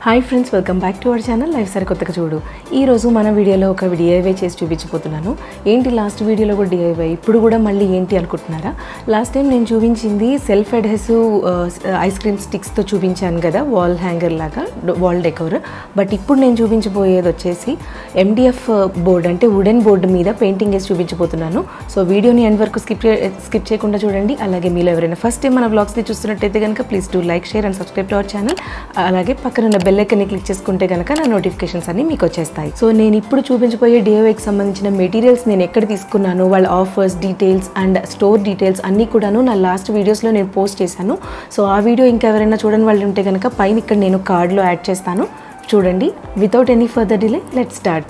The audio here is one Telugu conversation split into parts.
hi friends welcome back to our channel life సరి కొత్తగా చూడు ఈ రోజు మన వీడియోలో ఒక డిఐవై చేసి చూపించబోతున్నాను ఏంటి లాస్ట్ వీడియోలో కూడా డిఐవై ఇప్పుడు కూడా మళ్ళీ ఏంటి అనుకుంటున్నారా లాస్ట్ టైం నేను చూపించింది సెల్ఫ్ అడ్హెసివ్ ఐస్ క్రీమ్ స్టిక్స్తో చూపించాను కదా వాల్ హ్యాంగర్ లాగా వాల్ డెకోర్ బట్ ఇప్పుడు నేను చూపించబోయేది వచ్చేసి ఎండిఎఫ్ బోర్డ్ అంటే వుడెన్ బోర్డు మీద పెయింటింగ్ వేసి చూపించబోతున్నాను సో వీడియోని ఎండ్ వరకు స్కిప్ స్కిప్ చేయకుండా చూడండి అలాగే మీలో ఎవరైనా ఫస్ట్ టైం మన బ్లాగ్స్ని చూస్తున్నట్టయితే కనుక please do like share and subscribe to our channel అలాగే పక్కన ఉన్న బెల్ ఐకన్ని క్లిక్ చేసుకుంటే కనుక నా నోటిఫికేషన్స్ అన్ని మీకు వచ్చేస్తాయి సో నేను ఇప్పుడు చూపించబోయే డిఓఐకి సంబంధించిన మెటీరియల్స్ నేను ఎక్కడ తీసుకున్నాను వాళ్ళ offers details and store details అన్నీ కూడాను నా లాస్ట్ వీడియోస్లో నేను పోస్ట్ చేశాను సో ఆ వీడియో ఇంకా ఎవరైనా చూడని వాళ్ళు ఉంటే కనుక పైన ఇక్కడ నేను కార్డ్లో యాడ్ చేస్తాను చూడండి without any further delay let start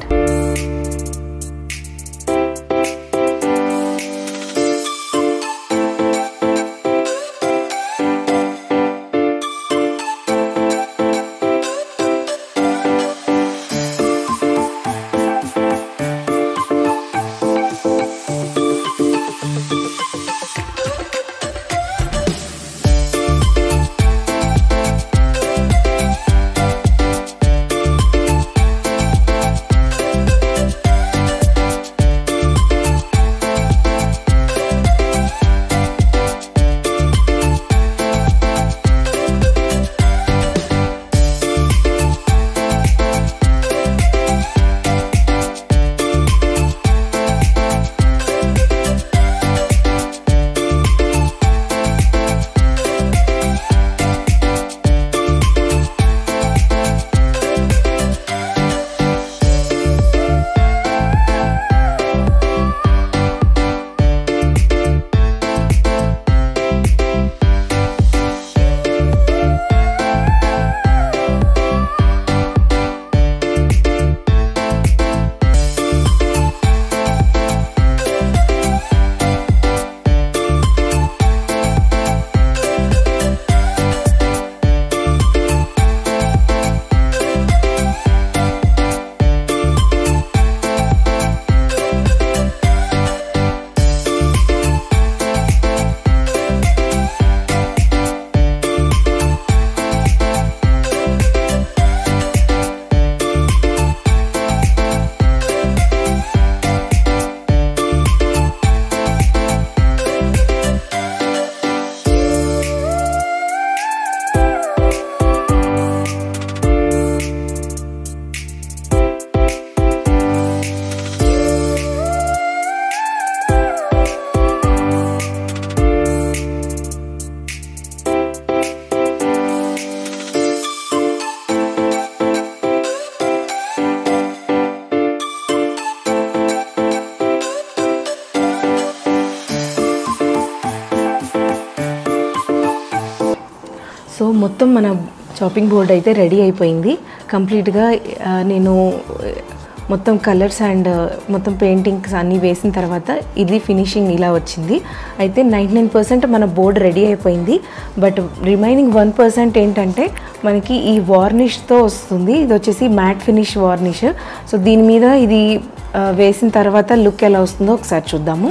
so మొత్తం మన షాపింగ్ బోర్డ్ అయితే రెడీ అయిపోయింది కంప్లీట్గా ఆ, నేను మొత్తం కలర్స్ అండ్ మొత్తం పెయింటింగ్స్ అన్నీ వేసిన తర్వాత ఇది ఫినిషింగ్ ఇలా వచ్చింది అయితే నైంటీ నైన్ పర్సెంట్ మన బోర్డ్ రెడీ అయిపోయింది బట్ రిమైనింగ్ వన్ పర్సెంట్ ఏంటంటే మనకి ఈ వార్నిష్తో వస్తుంది ఇది వచ్చేసి మ్యాట్ ఫినిష్ వార్నిష్ సో దీని మీద ఇది ఆ, వేసిన తర్వాత లుక్ ఎలా వస్తుందో ఒకసారి చూద్దాము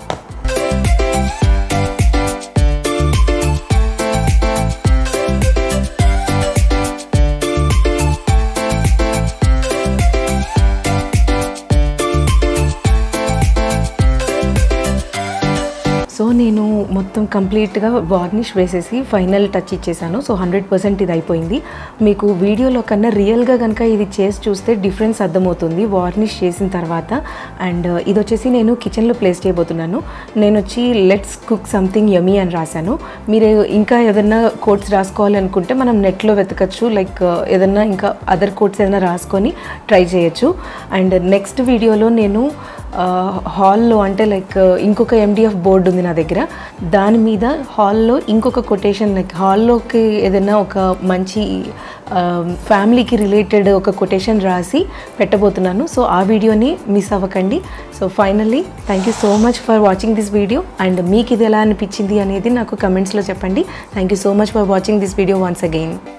సో నేను మొత్తం కంప్లీట్గా వార్నిష్ వేసేసి ఫైనల్ టచ్ ఇచ్చేసాను సో హండ్రెడ్ పర్సెంట్ ఇది అయిపోయింది మీకు వీడియోలో కన్నా రియల్గా కనుక ఇది చేసి చూస్తే డిఫరెన్స్ అర్థమవుతుంది వార్నిష్ చేసిన తర్వాత అండ్ ఇది వచ్చేసి నేను కిచెన్లో ప్లేస్ చేయబోతున్నాను నేను వచ్చి లెట్స్ కుక్ సంథింగ్ యమీ అని రాశాను మీరు ఇంకా ఏదైనా కోట్స్ రాసుకోవాలనుకుంటే మనం నెట్లో వెతకచ్చు లైక్ ఏదైనా ఇంకా అదర్ కోట్స్ ఏదైనా రాసుకొని ట్రై చేయొచ్చు అండ్ నెక్స్ట్ వీడియోలో నేను హాల్లో అంటే లైక్ ఇంకొక ఎండిఎఫ్ బోర్డు ఉంది నా దగ్గర దాని మీద హాల్లో ఇంకొక కొటేషన్ లైక్ హాల్లోకి ఏదైనా ఒక మంచి ఫ్యామిలీకి రిలేటెడ్ ఒక కొటేషన్ రాసి పెట్టబోతున్నాను సో ఆ వీడియోని మిస్ అవ్వకండి so finally thank you so much for watching this video and మీకు ఇది ఎలా అనిపించింది అనేది నాకు కమెంట్స్లో చెప్పండి thank you so much for watching this video once again